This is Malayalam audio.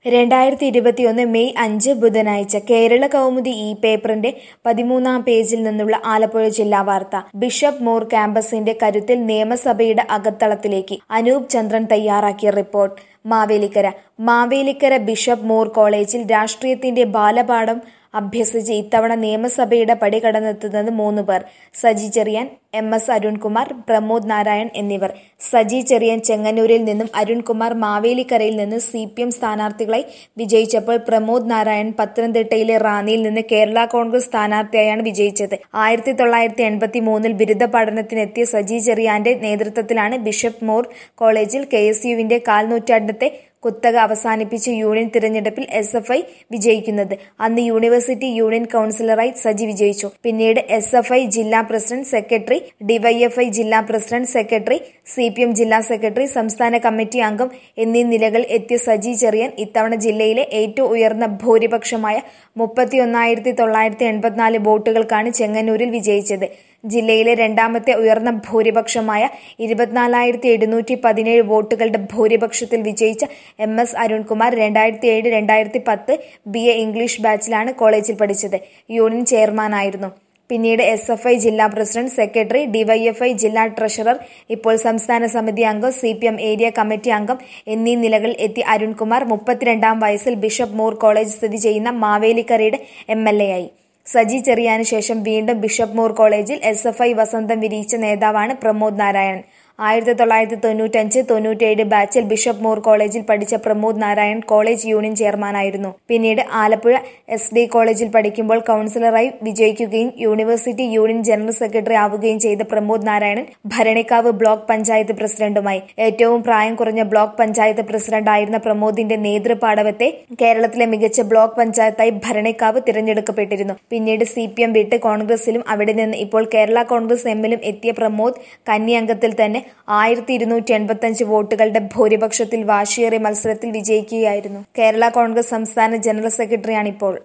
രണ്ടായിരത്തി ഇരുപത്തിയൊന്ന് മെയ് അഞ്ച് ബുധനാഴ്ച കേരള കൗമുദി ഈ പേപ്പറിന്റെ പതിമൂന്നാം പേജിൽ നിന്നുള്ള ആലപ്പുഴ ജില്ലാ വാർത്ത ബിഷപ്പ് മോർ ക്യാമ്പസിന്റെ കരുത്തിൽ നിയമസഭയുടെ അകത്തളത്തിലേക്ക് അനൂപ് ചന്ദ്രൻ തയ്യാറാക്കിയ report Mavelikkara Mavelikkara bishop Moore കോളേജിൽ രാഷ്ട്രീയത്തിന്റെ ബാലപാഠം അഭ്യസിച്ച് ഇത്തവണ നിയമസഭയുടെ പടി കടന്നെത്തുന്നത് മൂന്ന് പേർ സജി ചെറിയാൻ എം എസ് അരുൺകുമാർ പ്രമോദ് നാരായൺ എന്നിവർ സജി ചെറിയാൻ ചെങ്ങന്നൂരിൽ നിന്നും അരുൺകുമാർ മാവേലിക്കരയിൽ നിന്ന് സി പി എം സ്ഥാനാർത്ഥികളായി വിജയിച്ചപ്പോൾ പ്രമോദ് നാരായൺ പത്തനംതിട്ടയിലെ റാന്നിയിൽ നിന്ന് കേരള കോൺഗ്രസ് സ്ഥാനാർത്ഥിയായാണ് വിജയിച്ചത് ആയിരത്തി തൊള്ളായിരത്തി എൺപത്തി മൂന്നിൽ ബിരുദ പഠനത്തിനെത്തിയ സജി ചെറിയാന്റെ നേതൃത്വത്തിലാണ് ബിഷപ്പ് മോർ കോളേജിൽ കെ എസ് യുവിന്റെ കാൽനൂറ്റാണ്ടത്തെ കുത്തക അവസാനിപ്പിച്ച് യൂണിയൻ തിരഞ്ഞെടുപ്പിൽ എസ് എഫ് ഐ വിജയിക്കുന്നത് അന്ന് യൂണിവേഴ്സിറ്റി യൂണിയൻ കൌൺസിലറായി സജി വിജയിച്ചു പിന്നീട് എസ് എഫ് ഐ ജില്ലാ പ്രസിഡന്റ് സെക്രട്ടറി ഡിവൈഎഫ്ഐ ജില്ലാ president secretary C P M ജില്ലാ സെക്രട്ടറി സംസ്ഥാന കമ്മിറ്റി അംഗം എന്നീ നിലകൾ എത്തിയ സജി ചെറിയൻ ഇത്തവണ ജില്ലയിലെ ഏറ്റവും ഉയർന്ന ഭൂരിപക്ഷമായ മുപ്പത്തിയൊന്നായിരത്തി തൊള്ളായിരത്തി എൺപത്തിനാല് വോട്ടുകൾക്കാണ് ചെങ്ങന്നൂരിൽ വിജയിച്ചത് ജില്ലയിലെ രണ്ടാമത്തെ ഉയർന്ന ഭൂരിപക്ഷമായ ഇരുപത്തിനാലായിരത്തി എഴുന്നൂറ്റി പതിനേഴ് വോട്ടുകളുടെ ഭൂരിപക്ഷത്തിൽ വിജയിച്ച എം എസ് അരുൺകുമാർ രണ്ടായിരത്തി ഏഴ് രണ്ടായിരത്തി പത്ത് ബി എ ഇംഗ്ലീഷ് ബാച്ചിലാണ് കോളേജിൽ പഠിച്ചത് യൂണിയൻ ചെയർമാനായിരുന്നു പിന്നീട് എസ് എഫ് ഐ ജില്ലാ പ്രസിഡന്റ് സെക്രട്ടറി ഡിവൈഎഫ്ഐ ജില്ലാ ട്രഷറർ ഇപ്പോൾ സംസ്ഥാന സമിതി അംഗം C P M area committee അംഗം എന്നീ നിലകളിൽ എത്തി അരുൺകുമാർ മുപ്പത്തിരണ്ടാം വയസ്സിൽ ബിഷപ്പ് മൂർ കോളേജ് സ്ഥിതി ചെയ്യുന്ന മാവേലിക്കരയുടെ എം എൽ എ ആയി സജി ചെറിയാന് ശേഷം വീണ്ടും ബിഷപ്പ് മൂർ കോളേജിൽ എസ് എഫ് ഐ വസന്തം വിരിയിച്ച നേതാവാണ് പ്രമോദ് നാരായണൻ ആയിരത്തി തൊള്ളായിരത്തി തൊണ്ണൂറ്റഞ്ച് തൊണ്ണൂറ്റേഴ് ബാച്ചിൽ ബിഷപ്പ് മൂർ കോളേജിൽ പഠിച്ച പ്രമോദ് നാരായൺ കോളേജ് യൂണിയൻ ചെയർമാനായിരുന്നു പിന്നീട് ആലപ്പുഴ എസ് ഡി കോളേജിൽ പഠിക്കുമ്പോൾ കൌൺസിലറായി വിജയിക്കുകയും യൂണിവേഴ്സിറ്റി യൂണിയൻ ജനറൽ സെക്രട്ടറി ആവുകയും ചെയ്ത പ്രമോദ് നാരായണൻ ഭരണിക്കാവ് ബ്ലോക്ക് പഞ്ചായത്ത് പ്രസിഡന്റുമായി ഏറ്റവും പ്രായം കുറഞ്ഞ ബ്ലോക്ക് പഞ്ചായത്ത് പ്രസിഡന്റായിരുന്ന പ്രമോദിന്റെ നേതൃപാടവത്തെ കേരളത്തിലെ മികച്ച ബ്ലോക്ക് പഞ്ചായത്തായി ഭരണിക്കാവ് തിരഞ്ഞെടുക്കപ്പെട്ടിരുന്നു പിന്നീട് സി പി എം വിട്ട് കോൺഗ്രസിലും അവിടെ നിന്ന് ഇപ്പോൾ കേരള കോൺഗ്രസ് എമ്മിലും എത്തിയ പ്രമോദ് കന്നി അംഗത്തിൽ തന്നെ ആയിരത്തി ഇരുന്നൂറ്റി എൺപത്തിയഞ്ച് വോട്ടുകളുടെ ഭൂരിപക്ഷത്തിൽ വാശിയേറിയ മത്സരത്തിൽ വിജയിക്കുകയായിരുന്നു കേരള കോൺഗ്രസ് സംസ്ഥാന ജനറൽ സെക്രട്ടറിയാണിപ്പോൾ